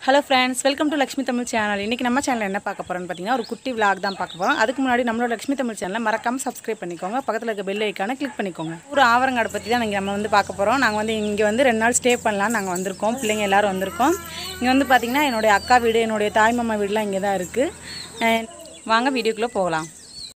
hello friends welcome to Lakshmi Tamil channel இன்றைக்கி நம்ம சேனலில் என்ன பார்க்க போகிறோம்னு பார்த்தீங்கன்னா ஒரு குட்டி vlog தான் பார்க்க போகிறோம் அதுக்கு முன்னாடி நம்மளோட லக்ஷ்மி தமிழ் சேனலை மறக்காமல் சப்ஸ்கிரைப் பண்ணிக்கோங்க பக்கத்தில் இருக்க பெல் ஐக்கானை கிளிக் பண்ணிக்கோங்க ஒரு ஆவரங்காடு பற்றி தான் நீங்கள் நம்ம வந்து பார்க்க போகிறோம் நாங்கள் வந்து இங்கே வந்து ரெண்டு நாள் ஸ்டே பண்ணலாம் நாங்கள் வந்திருக்கோம் பிள்ளைங்க எல்லாரும் வந்திருக்கோம் இங்கே வந்து பார்த்திங்கன்னா என்னுடைய அக்கா வீடு என்னுடைய தாய் மாமா வீடுலாம் இங்கே தான் இருக்குது வாங்க வீடியோக்குள்ளே போகலாம்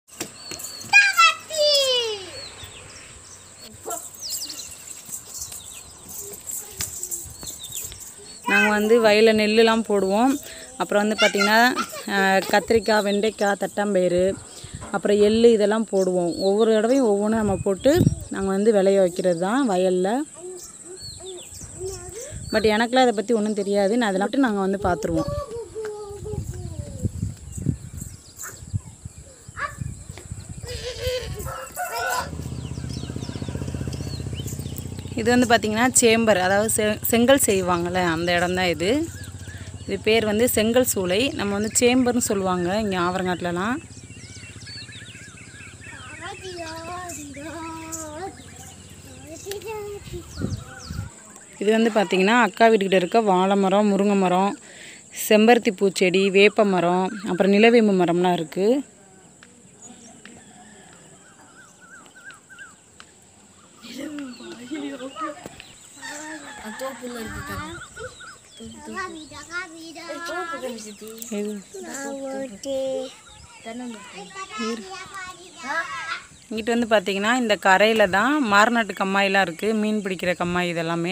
நாங்கள் வந்து வயலில் நெல்லுலாம் போடுவோம் அப்புறம் வந்து பார்த்திங்கன்னா அஹ், கத்திரிக்காய் வெண்டைக்காய் தட்டாம்பயிறு அப்புறம் எள் இதெல்லாம் போடுவோம் ஒவ்வொரு தடவையும் ஒவ்வொன்றும் நம்ம போட்டு நாங்கள் வந்து விளைய வைக்கிறது தான் வயலில் பட் எனக்குலாம் இதை பற்றி ஒன்றும் தெரியாது நான் அதெல்லாம் மட்டும் நாங்கள் வந்து பார்த்துருவோம் இது வந்து பார்த்திங்கன்னா சேம்பர் அதாவது செ செங்கல் செய்வாங்கள்ல அந்த இடம் தான் இது இது பேர் வந்து செங்கல் சூளை நம்ம வந்து சேம்பர்னு சொல்லுவாங்க இங்கே ஆவரங்காட்டிலலாம் இது வந்து பார்த்திங்கன்னா அக்கா வீட்டுக்கிட்ட இருக்க வாழை மரம் முருங்கை மரம் செம்பருத்தி பூச்செடி வேப்ப மரம் அப்புறம் நிலவேம்பு மரம்லாம் இருக்குது இது இங்கிட்டு வந்து பார்த்தீங்கன்னா இந்த கரையில் தான் மாரநாட்டு கம்மாயெலாம் இருக்குது மீன் பிடிக்கிற கம்மாய் இதெல்லாமே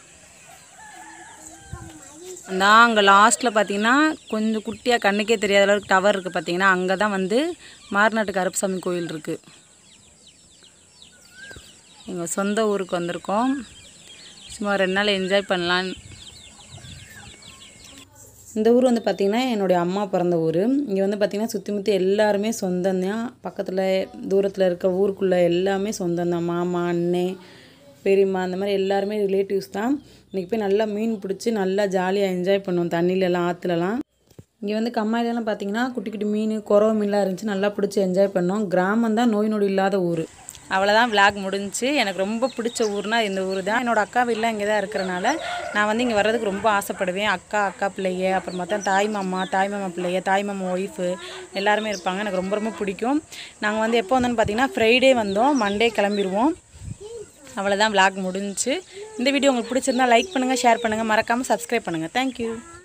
அந்த அங்கே லாஸ்ட்டில் பார்த்தீங்கன்னா கொஞ்சம் குட்டியாக கண்ணுக்கே தெரியாத அளவுக்கு டவர் இருக்குது பார்த்தீங்கன்னா அங்கே தான் வந்து மாரநாட்டு கருப்பசாமி கோயில் இருக்குது எங்கள் சொந்த ஊருக்கு வந்திருக்கோம் சும்மா ரெண்டு நாள் என்ஜாய் பண்ணலான்னு இந்த ஊர் வந்து பார்த்திங்கன்னா என்னுடைய அம்மா பிறந்த ஊர் இங்கே வந்து பார்த்திங்கன்னா சுற்றி முற்றி எல்லாருமே சொந்தம்தான் பக்கத்தில் தூரத்தில் இருக்க ஊருக்குள்ளே எல்லாமே சொந்தம்தான் மாமா அண்ணே பெரியம்மா அந்த மாதிரி எல்லாருமே ரிலேட்டிவ்ஸ் தான் இன்றைக்கி போய் நல்லா மீன் பிடிச்சி நல்லா ஜாலியாக என்ஜாய் பண்ணுவோம் தண்ணியிலலாம் ஆற்றுலலாம் இங்கே வந்து கம்மாயிலலாம் பார்த்தீங்கன்னா குட்டி குட்டி மீன் குறவ மீன்லாம் இருந்துச்சு நல்லா பிடிச்சி என்ஜாய் பண்ணோம் கிராமம் தான் நோய் நொடி இல்லாத ஊர் அவ்வளோதான் விளாக் முடிஞ்சுச்சு எனக்கு ரொம்ப பிடிச்ச ஊர்னா இந்த ஊர் தான் என்னோட அக்கா வீடெலாம் இங்கே தான் இருக்கிறனால நான் வந்து இங்கே வர்றதுக்கு ரொம்ப ஆசைப்படுவேன் அக்கா அக்கா பிள்ளைய அப்புறம் பார்த்தா தாய் மாமா தாய் மாமா பிள்ளைய தாய் மாமா ஒய்ஃபு எல்லாருமே இருப்பாங்க எனக்கு ரொம்ப ரொம்ப பிடிக்கும் நாங்கள் வந்து எப்போ வந்தோன்னு பார்த்தீங்கன்னா ஃப்ரைடே வந்தோம் மண்டே கிளம்பிடுவோம் அவ்வளோதான் விளாக் முடிஞ்சுச்சு இந்த வீடியோ உங்களுக்கு பிடிச்சிருந்தா லைக் பண்ணுங்கள் ஷேர் பண்ணுங்கள் மறக்காமல் சப்ஸ்கிரைப் பண்ணுங்கள் தேங்க்யூ